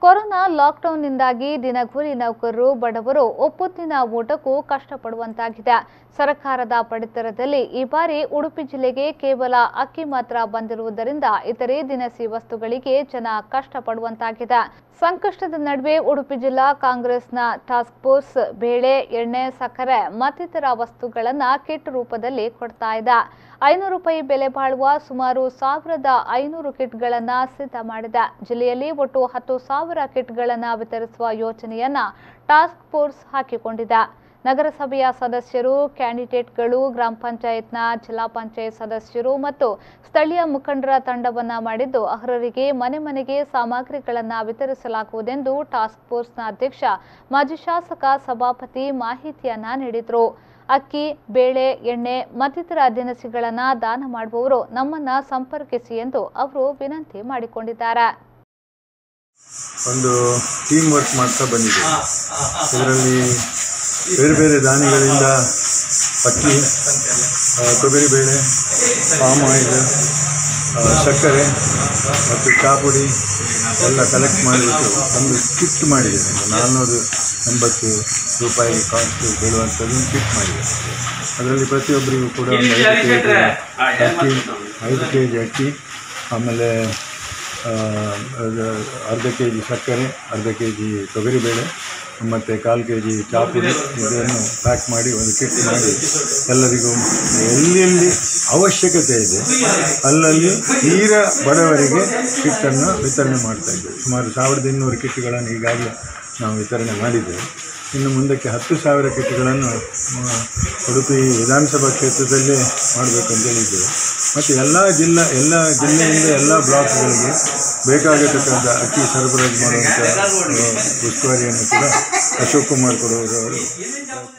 corona ಲಾಕ್ಡೌನ್ನಿಂದಾಗಿ ದಿನಗೂಲಿ ನೌಕರರು ಬಡವರು ಒಪ್ಪುತ್ತಿನ ಊಟಕ್ಕೂ ಕಷ್ಟಪಡುವಂತಾಗಿದೆ ಸರ್ಕಾರದ ಪಡಿತರದಲ್ಲಿ ಈ ಬಾರಿ ಉಡುಪಿ ಜಿಲ್ಲೆಗೆ ಕೇವಲ ಅಕ್ಕಿ ಮಾತ್ರ ಬಂದಿರುವುದರಿಂದ ಇತರೆ ದಿನಸಿ ವಸ್ತುಗಳಿಗೆ ಜನ ಕಷ್ಟಪಡುವಂತಾಗಿದೆ ಸಂಕಷ್ಟದ ನಡುವೆ ಉಡುಪಿ ಜಿಲ್ಲಾ ಕಾಂಗ್ರೆಸ್ನ ಟಾಸ್ಕ್ ಫೋರ್ಸ್ ಬೇಳೆ ಎಣ್ಣೆ ಸಕ್ಕರೆ ಮತ್ತಿತರ ವಸ್ತುಗಳನ್ನು ಕಿಟ್ ರೂಪದಲ್ಲಿ ಕೊಡ್ತಾ ಇದೆ ಐನೂರು ರೂಪಾಯಿ ಬೆಲೆ ಬಾಳುವ ಸುಮಾರು ಸಾವಿರದ ಐನೂರು ಕಿಟ್ಗಳನ್ನು ಸಿದ್ಧ ಮಾಡಿದೆ ಜಿಲ್ಲೆಯಲ್ಲಿ ಒಟ್ಟು ಹತ್ತು ಸಾವಿರ ಕಿಟ್ಗಳನ್ನು ವಿತರಿಸುವ ಯೋಜನೆಯನ್ನ ಟಾಸ್ಕ್ ಫೋರ್ಸ್ ಹಾಕಿಕೊಂಡಿದೆ ನಗರಸಭೆಯ ಸದಸ್ಯರು ಕ್ಯಾಂಡಿಡೇಟ್ಗಳು ಗ್ರಾಮ ಪಂಚಾಯತ್ನ ಜಿಲ್ಲಾ ಪಂಚಾಯತ್ ಸದಸ್ಯರು ಮತ್ತು ಸ್ಥಳೀಯ ಮುಖಂಡರ ತಂಡವನ್ನ ಮಾಡಿದ್ದು ಅರ್ಹರಿಗೆ ಮನೆ ಮನೆಗೆ ಸಾಮಗ್ರಿಗಳನ್ನು ವಿತರಿಸಲಾಗುವುದೆಂದು ಟಾಸ್ಕ್ ಫೋರ್ಸ್ನ ಅಧ್ಯಕ್ಷ ಮಾಜಿ ಶಾಸಕ ಸಭಾಪತಿ ಮಾಹಿತಿಯನ್ನ ನೀಡಿದರು ಅಕ್ಕಿ ಬೇಳೆ ಎಣ್ಣೆ ಮತ್ತಿತರ ದಿನಸಿಗಳನ್ನು ದಾನ ಮಾಡುವವರು ನಮ್ಮನ್ನ ಸಂಪರ್ಕಿಸಿ ಎಂದು ಅವರು ವಿನಂತಿ ಮಾಡಿಕೊಂಡಿದ್ದಾರೆ ಒಂದು ಟೀಮ್ ವರ್ಕ್ ಮಾಡ್ತಾ ಬಂದಿದೆ ಇದರಲ್ಲಿ ಬೇರೆ ಬೇರೆ ದಾನಿಗಳಿಂದ ಅಕ್ಕಿ ಆ, ತೊಗರಿಬೇಳೆ ಪಾಮ್ ಆಯಿಲ್ ಆ, ಸಕ್ಕರೆ ಮತ್ತು ಚಾಪುಡಿ ಎಲ್ಲ ಕಲೆಕ್ಟ್ ಮಾಡಿಬಿಟ್ಟು ಒಂದು ಕಿಟ್ ಮಾಡಿದೆ ಒಂದು ನಾನ್ನೂರು ಎಂಬತ್ತು ರೂಪಾಯಿ ಕಾಸ್ಟ್ ಬೀಳುವಂಥದ್ದು ಕಿಟ್ ಮಾಡಿದೆ ಅದರಲ್ಲಿ ಪ್ರತಿಯೊಬ್ಬರಿಗೂ ಕೂಡ ಒಂದು ಐದು ಕೆ ಜಿ ಅಕ್ಕಿ ಐದು ಕೆ ಜಿ ಅಕ್ಕಿ ಆಮೇಲೆ ಆ, ಅದು ಅರ್ಧ ಕೆ ಜಿ ಸಕ್ಕರೆ ಅರ್ಧ ಕೆ ಜಿ ತೊಗರಿಬೇಳೆ ಮತ್ತು ಕಾಲು ಕೆ ಜಿ ಚಾಪುಡಿ ಇದನ್ನು ಪ್ಯಾಕ್ ಮಾಡಿ ಒಂದು ಕಿಟ್ ಮಾಡಿ ಎಲ್ಲರಿಗೂ ಎಲ್ಲೆಲ್ಲಿ ಅವಶ್ಯಕತೆ ಇದೆ ಅಲ್ಲಲ್ಲಿ ತೀರಾ ಬಡವರಿಗೆ ಕಿಟ್ಟನ್ನು ವಿತರಣೆ ಮಾಡ್ತಾ ಇದ್ದೇವೆ ಸುಮಾರು ಸಾವಿರದ ಇನ್ನೂರು ಕಿಟ್ಗಳನ್ನು ಈಗಾಗಲೇ ನಾವು ವಿತರಣೆ ಮಾಡಿದ್ದೇವೆ ಇನ್ನು ಮುಂದಕ್ಕೆ ಹತ್ತು ಸಾವಿರ ಕಿಟ್ಗಳನ್ನು ಮ, ಉಡುಪಿ ವಿಧಾನಸಭಾ ಕ್ಷೇತ್ರದಲ್ಲೇ ಮಾಡಬೇಕು ಹೇಳಿದ್ದೇವೆ ಮತ್ತು ಎಲ್ಲ ಜಿಲ್ಲಾ ಎಲ್ಲ ಜಿಲ್ಲೆಯಿಂದ ಎಲ್ಲ ಬ್ಲಾಕ್ಗಳಿಗೆ ಬೇಕಾಗತಕ್ಕಂಥ ಅಕ್ಕಿ ಸರಬರಾಜು ಮಾಡುವಂಥ ಆ, ಉಸ್ತುವಾರಿಯನ್ನು ಕೂಡ ಅಶೋಕ್ ಕುಮಾರ್ ಕೊಡುವರು